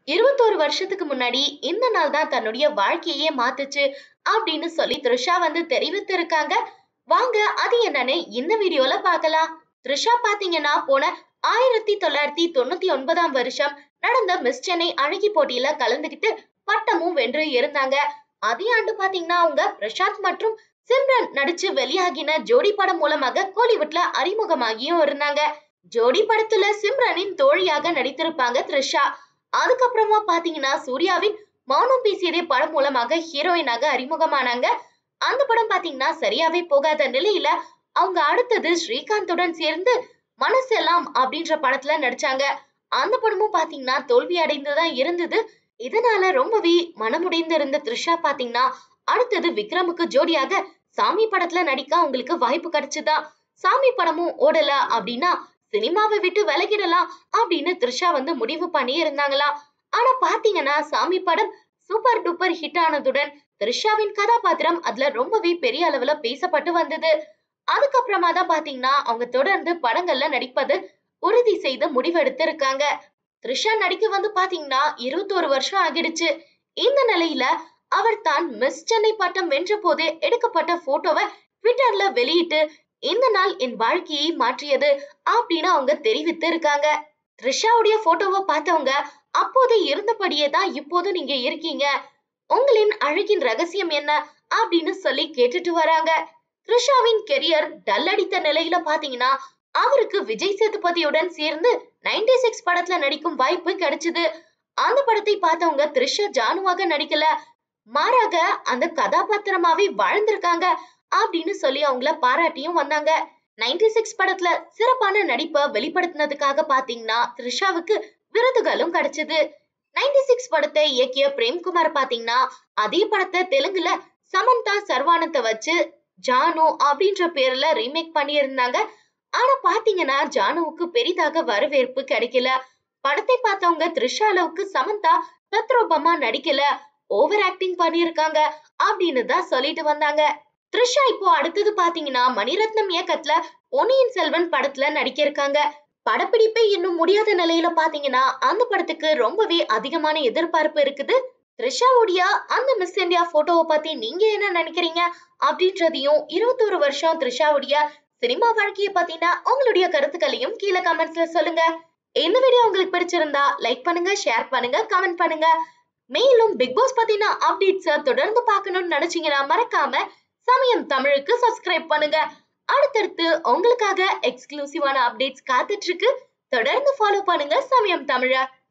இருபத்தோரு வருஷத்துக்கு முன்னாடி இந்த நாள் தான் தன்னுடைய வாழ்க்கையே மாத்துச்சு அப்படின்னு சொல்லி த்ரிஷா வந்து தெரிவித்திருக்காங்க வாங்க அது என்னன்னு இந்த வீடியோல பார்க்கலாம் த்ரிஷா பாத்தீங்கன்னா போன ஆயிரத்தி தொள்ளாயிரத்தி தொண்ணூத்தி ஒன்பதாம் வருஷம் நடந்த மிஸ் சென்னை அழகி போட்டியில கலந்துகிட்டு பட்டமும் வென்று இருந்தாங்க அதே ஆண்டு பாத்தீங்கன்னா அவங்க பிரசாந்த் மற்றும் சிம்ரன் நடிச்சு வெளியாகின ஜோடி படம் மூலமாக கோலிவுட்ல அறிமுகமாகியும் இருந்தாங்க ஜோடி படத்துல சிம்ரனின் தோழியாக நடித்திருப்பாங்க த்ரிஷா அதுக்கப்புறமா பாத்தீங்கன்னா சூர்யாவின் மௌனம் பேசியதே படம் மூலமாக ஹீரோயினாக அறிமுகமானாங்க அந்த படம் பாத்தீங்கன்னா சரியாவே போகாத நிலையில அவங்க அடுத்தது ஸ்ரீகாந்துடன் சேர்ந்து மனசெல்லாம் அப்படின்ற படத்துல நடிச்சாங்க அந்த படமும் பாத்தீங்கன்னா தோல்வி அடைந்துதான் இருந்தது இதனால ரொம்பவே மனமுடைந்து இருந்த த்ரிஷா பாத்தீங்கன்னா அடுத்தது விக்ரமுக்கு ஜோடியாக சாமி படத்துல நடிக்க அவங்களுக்கு வாய்ப்பு கிடைச்சுதான் சாமி படமும் ஓடல அப்படின்னா சினிமாவை விட்டு விலகிடலாம் அப்படின்னு த்ரிஷா வந்து முடிவு பண்ணி இருந்தாங்களாம் ஆனா பாத்தீங்கன்னா சாமி படம் சூப்பர் டூப்பர் ஹிட் ஆனதுடன் த்ரிஷாவின் கதாபாத்திரம் அதுல ரொம்பவே பெரிய அளவுல பேசப்பட்டு வந்தது அதுக்கப்புறமா தான் பாத்தீங்கன்னா அவங்க தொடர்ந்து படங்கள்ல நடிப்பது உறுதி செய்து முடிவெடுத்து இருக்காங்க த்ரிஷா நடிக்க வந்து பாத்தீங்கன்னா இருபத்தோரு வருஷம் ஆகிடுச்சு இந்த நிலையில அவர் தான் மிஸ் சென்னை பட்டம் வென்ற போது எடுக்கப்பட்ட போட்டோவை ட்விட்டர்ல வெளியிட்டு இந்த நாள் என் வாழ்க்கையை மாற்றியது அப்படின்னு அவங்க தெரிவித்து இருக்காங்க த்ரிஷாவுடைய போட்டோவை பார்த்தவங்க அப்போது இருந்தபடியே தான் இப்போது நீங்க இருக்கீங்க உங்களின் அழகின் ரகசியம் என்ன அப்படின்னு சொல்லி கேட்டுட்டு வராங்க த்ரிஷாவின் கெரியர் டல் அடித்த நிலையில பாத்தீங்கன்னா அவருக்கு விஜய் சேதுபதியுடன் சேர்ந்து நைன்டி சிக்ஸ் படத்துல நடிக்கும் வாய்ப்பு கிடைச்சது அந்த படத்தை பார்த்தவங்க த்ரிஷா ஜானுவாக நடிக்கல மாறாக அந்த கதாபாத்திரமாவே வாழ்ந்திருக்காங்க அப்படின்னு சொல்லி அவங்கள பாராட்டியும் வந்தாங்க நைன்டி சிக்ஸ் படத்துல சிறப்பான நடிப்பை வெளிப்படுத்தினதுக்காக பாத்தீங்கன்னா த்ரிஷாவுக்கு விருதுகளும் கிடைச்சது நைன்டி சிக்ஸ் படத்தை இயக்கிய பிரேம்குமார் பாத்தீங்கன்னா அதே படத்தை தெலுங்குல சமந்தா சர்வானத்தை வச்சு ஜானு அப்படின்ற பேர்ல ரீமேக் பண்ணியிருந்தாங்க ஆனா பாத்தீங்கன்னா ஜானுவுக்கு பெரிதாக வரவேற்பு கிடைக்கல படத்தை பார்த்தவங்க த்ரிஷா அளவுக்கு சமந்தா தத்ரூபமா நடிக்கல ஓவர் ஆக்டிங் பண்ணியிருக்காங்க அப்படின்னு தான் சொல்லிட்டு வந்தாங்க த்ரிஷா இப்போ அடுத்தது பாத்தீங்கன்னா மணிரத்னம் இயக்கத்துல பொன்னியின் செல்வன் படத்துல நடிக்க இருக்காங்க படப்பிடிப்பே இன்னும் முடியாத நிலையில பாத்தீங்கன்னா அந்த படத்துக்கு ரொம்பவே அதிகமான எதிர்பார்ப்பு இருக்குது த்ரிஷாவுடைய அந்த மிஸ் இந்தியா போட்டோவை பத்தி நீங்க என்ன நினைக்கிறீங்க அப்படின்றதையும் இருபத்தோரு வருஷம் த்ரிஷாவுடைய சினிமா வாழ்க்கையை பத்தினா உங்களுடைய கருத்துக்களையும் கீழே கமெண்ட்ஸ்ல சொல்லுங்க இந்த வீடியோ உங்களுக்கு பிடிச்சிருந்தா லைக் பண்ணுங்க ஷேர் பண்ணுங்க கமெண்ட் பண்ணுங்க மேலும் பிக் பாஸ் பத்தின அப்டேட்ஸை தொடர்ந்து பார்க்கணும்னு நினைச்சீங்கன்னா மறக்காம சமயம் தமிழுக்கு சப்ஸ்கிரைப் பண்ணுங்க அடுத்தடுத்து உங்களுக்காக எக்ஸ்க்ளூசிவான அப்டேட்ஸ் காத்துட்டு இருக்கு தொடர்ந்து ஃபாலோ பண்ணுங்க சமயம் தமிழ